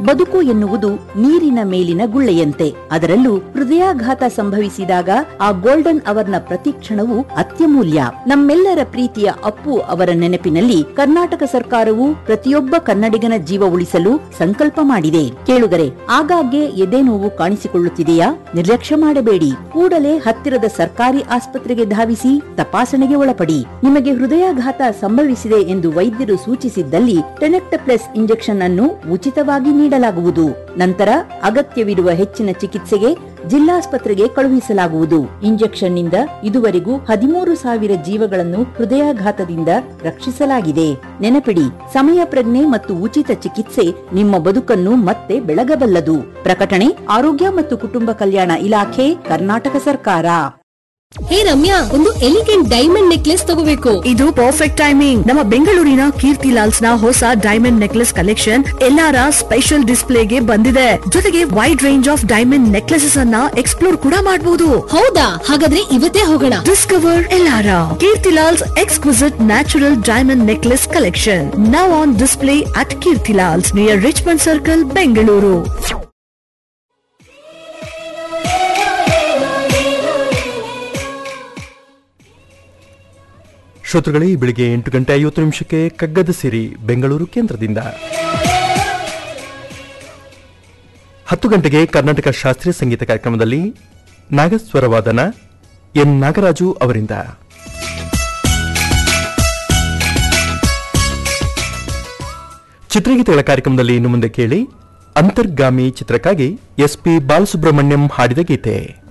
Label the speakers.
Speaker 1: ಬದುಕು ಎನ್ನುವುದು ನೀರಿನ ಮೇಲಿನ ಗುಳ್ಳೆಯಂತೆ ಅದರಲ್ಲೂ ಹೃದಯಾಘಾತ ಸಂಭವಿಸಿದಾಗ ಆ ಗೋಲ್ಡನ್ ಅವರ್ನ ಪ್ರತಿಕ್ಷಣವು ಅತ್ಯಮೂಲ್ಯ ನಮ್ಮೆಲ್ಲರ ಪ್ರೀತಿಯ ಅಪ್ಪು ಅವರ ನೆನಪಿನಲ್ಲಿ ಕರ್ನಾಟಕ ಸರ್ಕಾರವು ಪ್ರತಿಯೊಬ್ಬ ಕನ್ನಡಿಗನ ಜೀವ ಉಳಿಸಲು ಸಂಕಲ್ಪ ಮಾಡಿದೆ ಕೇಳುಗರೆ ಆಗಾಗ್ಗೆ ಎದೆ ನೋವು ಕಾಣಿಸಿಕೊಳ್ಳುತ್ತಿದೆಯಾ ನಿರ್ಲಕ್ಷ್ಯ ಮಾಡಬೇಡಿ ಕೂಡಲೇ ಹತ್ತಿರದ ಸರ್ಕಾರಿ ಆಸ್ಪತ್ರೆಗೆ ಧಾವಿಸಿ ತಪಾಸಣೆಗೆ ಒಳಪಡಿ ನಿಮಗೆ ಹೃದಯಾಘಾತ ಸಂಭವಿಸಿದೆ ಎಂದು ವೈದ್ಯರು ಸೂಚಿಸಿದ್ದಲ್ಲಿ ಟೆನೆಕ್ಟಪ್ಲೆಸ್ ಇಂಜೆಕ್ಷನ್ ಅನ್ನು ಉಚಿತವಾಗಿ ನೀಡಲಾಗುವುದು ನಂತರ ಅಗತ್ಯವಿರುವ ಹೆಚ್ಚಿನ ಚಿಕಿತ್ಸೆಗೆ ಜಿಲ್ಲಾಸ್ಪತ್ರೆಗೆ ಕಳುಹಿಸಲಾಗುವುದು ಇಂಜೆಕ್ಷನ್ ನಿಂದ ಇದುವರೆಗೂ ಹದಿಮೂರು ಸಾವಿರ ಜೀವಗಳನ್ನು ಹೃದಯಾಘಾತದಿಂದ ರಕ್ಷಿಸಲಾಗಿದೆ ನೆನಪಿಡಿ ಸಮಯ ಪ್ರಜ್ಞೆ ಮತ್ತು ಉಚಿತ ಚಿಕಿತ್ಸೆ ನಿಮ್ಮ ಬದುಕನ್ನು ಮತ್ತೆ ಬೆಳಗಬಲ್ಲದು ಪ್ರಕಟಣೆ ಆರೋಗ್ಯ ಮತ್ತು ಕುಟುಂಬ ಕಲ್ಯಾಣ ಇಲಾಖೆ ಕರ್ನಾಟಕ ಸರ್ಕಾರ
Speaker 2: ಹೇ ರಮ್ಯಾ ಒಂದು ಎಲಿಗೆಂಟ್ ಡೈಮಂಡ್ ನೆಕ್ಲೆಸ್ ತಗೋಬೇಕು
Speaker 3: ಇದು ಪರ್ಫೆಕ್ಟ್ ಟೈಮಿಂಗ್ ನಮ್ಮ ಬೆಂಗಳೂರಿನ ಕೀರ್ತಿ ಲಾಲ್ಸ್ ನ ಹೊಸ diamond necklace collection Ellara special ಡಿಸ್ಪ್ಲೇಗೆ ಬಂದಿದೆ ಜೊತೆಗೆ wide range of diamond necklaces ಅನ್ನ ಎಕ್ಸ್ಪ್ಲೋರ್ ಕೂಡ ಮಾಡಬಹುದು
Speaker 2: ಹೌದಾ ಹಾಗಾದ್ರೆ ಇವತ್ತೇ ಹೋಗೋಣ
Speaker 3: discover Ellara Keerthi Lal's exquisite natural diamond necklace collection now on display at Keerthi Lal's near Richmond circle Bengaluru
Speaker 4: ಶ್ರೋತೃಗಳೇ ಈ ಬೆಳಿಗ್ಗೆ ಎಂಟು ಗಂಟೆ ಐವತ್ತು ನಿಮಿಷಕ್ಕೆ ಕಗ್ಗದ ಸಿರಿ ಬೆಂಗಳೂರು ಕೇಂದ್ರದಿಂದ ಹತ್ತು ಗಂಟೆಗೆ ಕರ್ನಾಟಕ ಶಾಸ್ತ್ರೀಯ ಸಂಗೀತ ಕಾರ್ಯಕ್ರಮದಲ್ಲಿ ನಾಗಸ್ವರವಾದನ ಎನ್ ನಾಗರಾಜು ಅವರಿಂದ ಚಿತ್ರಗೀತೆಗಳ ಕಾರ್ಯಕ್ರಮದಲ್ಲಿ ಇನ್ನು ಮುಂದೆ ಕೇಳಿ ಅಂತರ್ಗಾಮಿ ಚಿತ್ರಕ್ಕಾಗಿ ಎಸ್ ಪಿ ಬಾಲಸುಬ್ರಹ್ಮಣ್ಯಂ ಹಾಡಿದ ಗೀತೆ